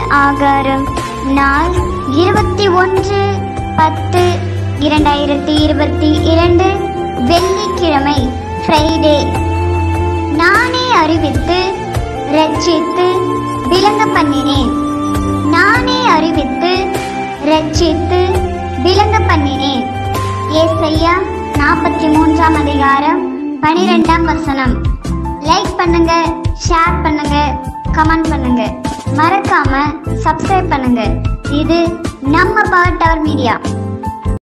ஆகாரம் நாள் இருபத்தி ஒன்று பத்து இரண்டாயிரத்தி இருபத்தி இரண்டு வெள்ளிக்கிழமை ஃப்ரைடே நானே அறிவித்து ரட்சித்து விளங்க பண்ணினேன் நானே அறிவித்து ரட்சித்து விளங்க பண்ணினேன் ஏசையா நாற்பத்தி மூன்றாம் அதிகாரம் பனிரெண்டாம் வசனம் லைக் பண்ணுங்க ஷேர் பண்ணுங்க கமெண்ட் பண்ணுங்க மறக்காம சப்ஸ்கிரைப் பண்ணுங்க இது நம்ம பவர் டவர் மீடியா